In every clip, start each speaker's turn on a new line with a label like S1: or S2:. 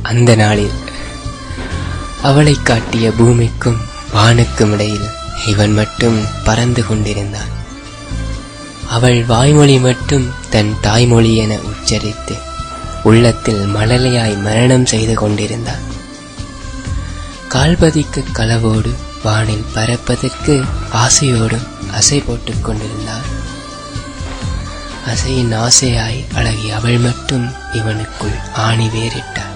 S1: அந்த நாளில் அவளைக் காட்டிய பூமிக்கும் வானுக்கும் இடையில் இவன் மட்டும் பறந்து கொண்டிருந்தான் அவள் வாய்மொழி மட்டும் தன் தாய்மொழி என உச்சரித்து உள்ளத்தில் மழலையாய் மரணம் செய்து கொண்டிருந்தான் கால்பதிக்க களவோடு வானில் பறப்பதற்கு ஆசையோடும் அசை போட்டுக் கொண்டிருந்தாள் அசையின் ஆசையாய் அழகி அவள் மட்டும் இவனுக்குள் ஆணி வேறிட்டாள்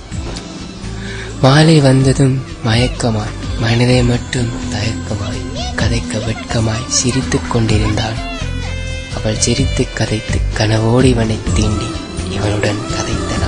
S1: மாலை வந்ததும் மயக்கமாய் மனதை மட்டும் தயக்கமாய் கதைக்க வெட்கமாய் சிரித்துக் கொண்டிருந்தாள் அவள் சிரித்து கதைத்து கனவோடு இவனை தீண்டி இவனுடன் கதைத்தாள்